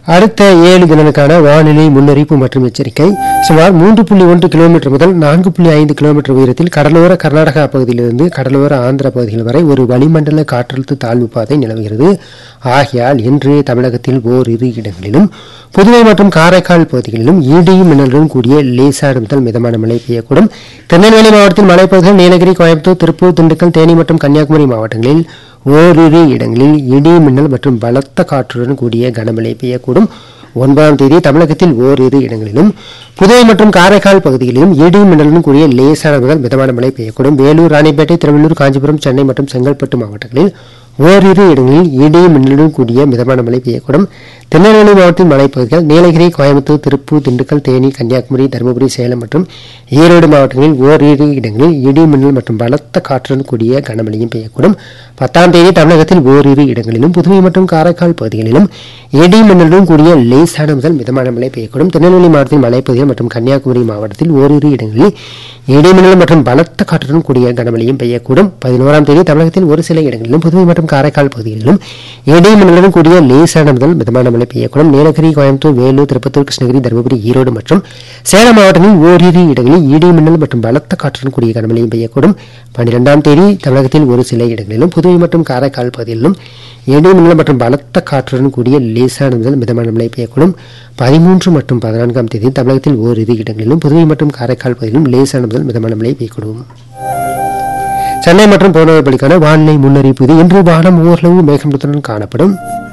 அடுத்த ஏழு தினங்களுக்கான வானிலை முன்னறிவிப்பு மற்றும் எச்சரிக்கை சுமார் மூன்று புள்ளி ஒன்று கிலோமீட்டர் முதல் நான்கு புள்ளி ஐந்து கிலோமீட்டர் உயரத்தில் கடலோர கர்நாடகா பகுதியிலிருந்து கடலோர ஆந்திர பகுதிகள் வரை ஒரு வளிமண்டல காற்றழுத்த தாழ்வு பாதை நிலவுகிறது ஆகையால் இன்று தமிழகத்தில் ஓரிரு இடங்களிலும் புதுவை மற்றும் காரைக்கால் பகுதிகளிலும் இடியும் மின்னலுடன் கூடிய லேசாடு முதல் மிதமான மழை பெய்யக்கூடும் திருநெல்வேலி மாவட்டத்தில் மலைப்பகுதிகள் நீலகிரி கோயம்புத்தூர் திருப்பூர் திண்டுக்கல் தேனி மற்றும் கன்னியாகுமரி மாவட்டங்களில் ஓரிரு இடங்களில் இடி மின்னல் மற்றும் பலத்த காற்றுடன் கூடிய கனமழை பெய்யக்கூடும் ஒன்பதாம் தேதி தமிழகத்தில் ஓரிரு இடங்களிலும் புதுவை மற்றும் காரைக்கால் பகுதிகளிலும் இடி மின்னலுடன் கூடிய லேசான முதல் மிதமான மழை பெய்யக்கூடும் வேலூர் ராணிப்பேட்டை திருவள்ளூர் காஞ்சிபுரம் சென்னை மற்றும் செங்கல்பட்டு மாவட்டங்களில் ஓரிரு இடங்களில் இடி மின்னலுடன் கூடிய மிதமான மழை பெய்யக்கூடும் திருநெல்வேலி மாவட்டத்தின் மலைப்பகுதிகள் நீலகிரி கோயம்புத்தூர் திருப்பூர் திண்டுக்கல் தேனி கன்னியாகுமரி தருமபுரி சேலம் மற்றும் ஈரோடு மாவட்டங்களில் ஓரிரு இடங்களில் இடி மின்னல் மற்றும் பலத்த காற்றுடன் கூடிய கனமழையும் பெய்யக்கூடும் பத்தாம் தேதி தமிழகத்தில் ஓரிரு இடங்களிலும் புதுவை மற்றும் காரைக்கால் பகுதிகளிலும் இடி மின்னலுடன் கூடிய லேசான முதல் மிதமான மழை பெய்யக்கூடும் திருநெல்வேலி மாவட்டத்தின் மலைப்பகுதிகள் மற்றும் கன்னியாகுமரி மாவட்டத்தில் ஓரிரு இடங்களில் இடி மின்னல் மற்றும் பலத்த காற்றுடன் கூடிய கனமழையும் பெய்யக்கூடும் பதினோராம் தேதி தமிழகத்தில் ஒரு சில இடங்களிலும் புதுவை மற்றும் காரைக்கால் பகுதிகளிலும் இடி மின்னலுடன் கூடிய லேசான முதல் மிதமான மழை பெய்யக்கூடும் நீலகிரி கோயம்புத்தூர் வேலூர் திருப்பத்தூர் கிருஷ்ணகிரி தருமபுரி ஈரோடு மற்றும் சேலம் மாவட்டங்களில் ஓரிரு இடங்களில் இடி மின்னல் மற்றும் பலத்த காற்றுடன் கூடிய கனமழையும் பெய்யக்கூடும் பன்னிரெண்டாம் தேதி தமிழகத்தில் ஒரு சில இடங்களிலும் புதுவை மற்றும் காரைக்கால் பகுதிகளிலும் இடி மின்னல் மற்றும் பலத்த காற்றுடன் கூடிய லேசான முதல் மிதமான மழை பெய்யக்கூடும் பதிமூன்று மற்றும் பதினான்காம் தேதி தமிழகத்தில் ஓரிரு இடங்களிலும் புதுவை மற்றும் காரைக்கால் பகுதியிலும் லேசான முதல் மிதமான மழை பெய்யக்கூடும் சென்னை மற்றும் புறநகர்பலிக்கான வானிலை முன்னறிவிப்பு இது இன்று வானம் ஓரளவு மேகமூட்டத்துடன் காணப்படும்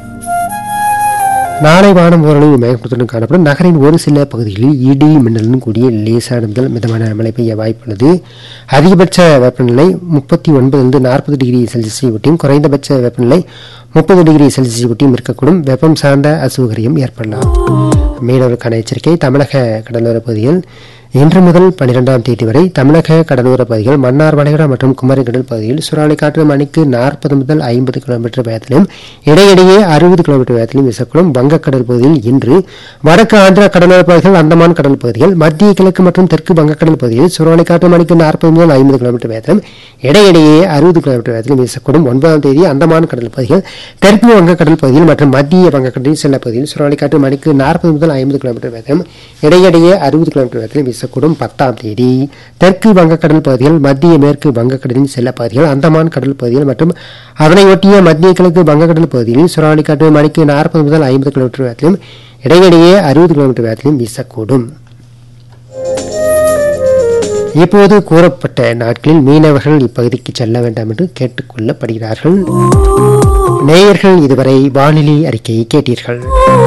நாளை வானம் ஓரளவு மேகமூட்டத்துடன் காணப்படும் நகரின் ஒரு சில பகுதிகளில் இடி மின்னலுடன் கூடிய லேசான முதல் மிதமான மழை பெய்ய வாய்ப்புள்ளது அதிகபட்ச வெப்பநிலை முப்பத்தி ஒன்பதிலிருந்து நாற்பது டிகிரி செல்சியஸை ஒட்டியும் குறைந்தபட்ச வெப்பநிலை முப்பது டிகிரி செல்சியஸை ஒட்டியும் இருக்கக்கூடும் வெப்பம் சார்ந்த அசௌகரியம் ஏற்படலாம் மீனவருக்கான எச்சரிக்கை தமிழக கடலோர பகுதியில் இன்று முதல் பனிரெண்டாம் தேதி வரை தமிழக கடலோர பகுதிகள் மன்னார் வளைகுடா மற்றும் குமரிக்கடல் பகுதியில் சூறாவளி காற்று மணிக்கு நாற்பது முதல் ஐம்பது கிலோமீட்டர் வேகத்திலும் இடையிடையே அறுபது கிலோமீட்டர் வேகத்திலும் வீசக்கூடும் வங்கக்கடல் பகுதியில் இன்று வடக்கு ஆந்திரா கடலோர பகுதிகள் அந்தமான் கடல் பகுதிகள் மத்திய கிழக்கு மற்றும் தெற்கு வங்கக்கடல் பகுதியில் சூறாவளி காற்று மணிக்கு நாற்பது முதல் ஐம்பது கிலோமீட்டர் வேகத்திலும் இடையிடையே அறுபது கிலோமீட்டர் வேகத்திலும் வீசக்கூடும் ஒன்பதாம் தேதி அந்தமான் கடல் பகுதிகள் தெற்கு வங்கக்கடல் பகுதியில் மற்றும் மத்திய வங்கக்கடலின் சில பகுதியில் சூறாவளி காற்று மணிக்கு நாற்பது முதல் ஐம்பது கிலோமீட்டர் வேகத்திலும் இடையிடையே அறுபது கிலோமீட்டர் வேகத்திலும் வீசக்கூடும் பத்தாம் தேதி தெற்கு வங்கக்கடல் பகுதிகள் மத்திய மேற்கு வங்கக்கடலின் சில பகுதிகள் அந்தமான் கடல் பகுதிகள் மற்றும் அதனை ஒட்டிய மத்திய கிழக்கு வங்கக்கடல் பகுதியில் சூறாவளி காற்று மணிக்கு நாற்பது முதல் ஐம்பது கிலோமீட்டர் வேகத்திலும் இடையிடையே அறுபது கிலோமீட்டர் வேகத்திலும் வீசக்கூடும் இப்போது கூறப்பட்ட நாட்களில் மீனவர்கள் இப்பகுதிக்கு செல்ல வேண்டாம் என்று கேட்டுக்கொள்ளப்படுகிறார்கள் நேயர்கள் இதுவரை வானிலை அறிக்கையை கேட்டீர்கள்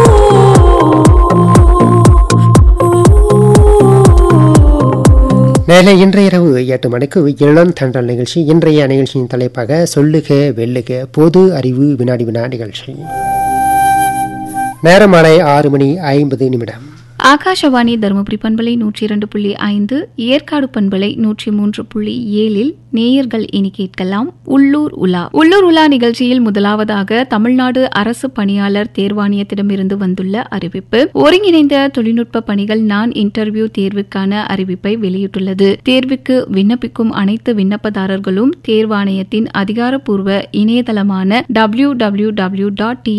மேலே இன்றைய இரவு எட்டு மணிக்கு இளம் தண்டல் நிகழ்ச்சி இன்றைய நிகழ்ச்சியின் தலைப்பாக சொல்லுக வெல்லுக பொது அறிவு வினாடி வினா நிகழ்ச்சி நேரம் மாலை ஆறு மணி ஐம்பது நிமிடம் ஆகாஷவாணி தருமபுரி பண்பலை நூற்றி இரண்டு புள்ளி ஐந்து ஏற்காடு பண்பலை நூற்றி மூன்று புள்ளி ஏழில் நேயர்கள் இனி கேட்கலாம் உள்ளூர் உலா உள்ளூர் உலா நிகழ்ச்சியில் முதலாவதாக தமிழ்நாடு அரசு பணியாளர் தேர்வாணையத்திடமிருந்து வந்துள்ள அறிவிப்பு ஒருங்கிணைந்த தொழில்நுட்ப பணிகள் நான் இன்டர்வியூ தேர்வுக்கான அறிவிப்பை வெளியிட்டுள்ளது தேர்வுக்கு விண்ணப்பிக்கும் அனைத்து விண்ணப்பதாரர்களும் தேர்வாணையத்தின் அதிகாரப்பூர்வ இணையதளமான டபிள்யூ டபிள்யூ டபிள்யூ டாட்